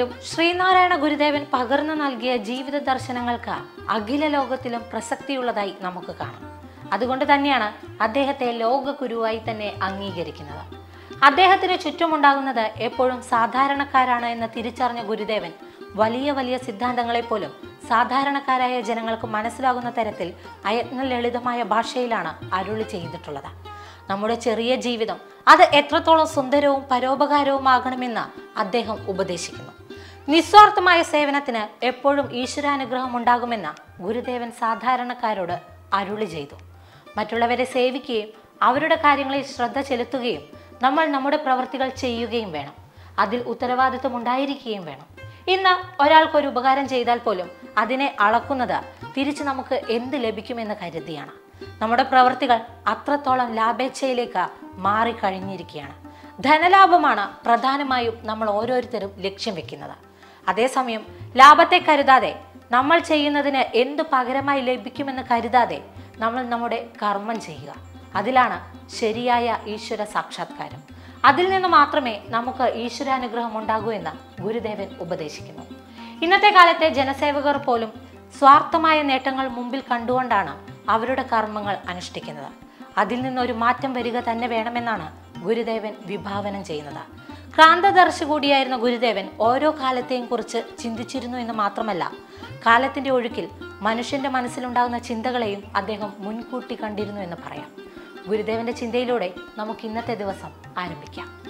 ആണെങ്കിലും ശ്രീനാരായണ ഗുരുദേവൻ പകർന്നു നൽകിയ ജീവിത ദർശനങ്ങൾക്ക് അഖില ലോകത്തിലും പ്രസക്തിയുള്ളതായി നമുക്ക് കാണാം അതുകൊണ്ട് തന്നെയാണ് അദ്ദേഹത്തെ ലോക ഗുരുവായി തന്നെ അംഗീകരിക്കുന്നത് അദ്ദേഹത്തിന് ചുറ്റുമുണ്ടാകുന്നത് എപ്പോഴും സാധാരണക്കാരാണ് എന്ന് തിരിച്ചറിഞ്ഞ ഗുരുദേവൻ വലിയ വലിയ സിദ്ധാന്തങ്ങളെ പോലും സാധാരണക്കാരായ ജനങ്ങൾക്ക് മനസ്സിലാകുന്ന തരത്തിൽ അയത്ന ലളിതമായ ഭാഷയിലാണ് അരുളി ചെയ്തിട്ടുള്ളത് നമ്മുടെ ചെറിയ ജീവിതം അത് എത്രത്തോളം സുന്ദരവും പരോപകാരവുമാകണമെന്ന് അദ്ദേഹം ഉപദേശിക്കുന്നു നിസ്വാർത്ഥമായ സേവനത്തിന് എപ്പോഴും ഈശ്വരാനുഗ്രഹം ഉണ്ടാകുമെന്ന് ഗുരുദേവൻ സാധാരണക്കാരോട് അരുളി ചെയ്തു മറ്റുള്ളവരെ സേവിക്കുകയും അവരുടെ കാര്യങ്ങളിൽ ശ്രദ്ധ ചെലുത്തുകയും നമ്മൾ നമ്മുടെ പ്രവൃത്തികൾ ചെയ്യുകയും വേണം അതിൽ ഉത്തരവാദിത്വം ഉണ്ടായിരിക്കുകയും വേണം ഇന്ന് ഒരാൾക്കൊരു ഉപകാരം ചെയ്താൽ പോലും അതിനെ അളക്കുന്നത് തിരിച്ച് നമുക്ക് എന്ത് ലഭിക്കുമെന്ന് കരുതിയാണ് നമ്മുടെ പ്രവൃത്തികൾ അത്രത്തോളം ലാഭേച്ഛയിലേക്ക് മാറിക്കഴിഞ്ഞിരിക്കുകയാണ് ധനലാഭമാണ് പ്രധാനമായും നമ്മൾ ഓരോരുത്തരും ലക്ഷ്യം വെക്കുന്നത് അതേസമയം ലാഭത്തെ കരുതാതെ നമ്മൾ ചെയ്യുന്നതിന് എന്ത് പകരമായി ലഭിക്കുമെന്ന് കരുതാതെ നമ്മൾ നമ്മുടെ കർമ്മം ചെയ്യുക അതിലാണ് ശരിയായ ഈശ്വര സാക്ഷാത്കാരം അതിൽ നിന്ന് മാത്രമേ നമുക്ക് ഈശ്വരാനുഗ്രഹം ഉണ്ടാകൂ എന്ന് ഗുരുദേവൻ ഉപദേശിക്കുന്നു ഇന്നത്തെ കാലത്തെ ജനസേവകർ പോലും സ്വാർത്ഥമായ നേട്ടങ്ങൾ മുമ്പിൽ കണ്ടുകൊണ്ടാണ് അവരുടെ കർമ്മങ്ങൾ അനുഷ്ഠിക്കുന്നത് അതിൽ നിന്നൊരു മാറ്റം വരിക തന്നെ വേണമെന്നാണ് ഗുരുദേവൻ വിഭാവനം ചെയ്യുന്നത് ക്രാന്തദർശി കൂടിയായിരുന്ന ഗുരുദേവൻ ഓരോ കാലത്തെയും കുറിച്ച് ചിന്തിച്ചിരുന്നു എന്ന് മാത്രമല്ല കാലത്തിന്റെ ഒഴുക്കിൽ മനുഷ്യന്റെ മനസ്സിലുണ്ടാകുന്ന ചിന്തകളെയും അദ്ദേഹം മുൻകൂട്ടി കണ്ടിരുന്നു എന്ന് പറയാം ഗുരുദേവന്റെ ചിന്തയിലൂടെ നമുക്ക് ഇന്നത്തെ ദിവസം ആരംഭിക്കാം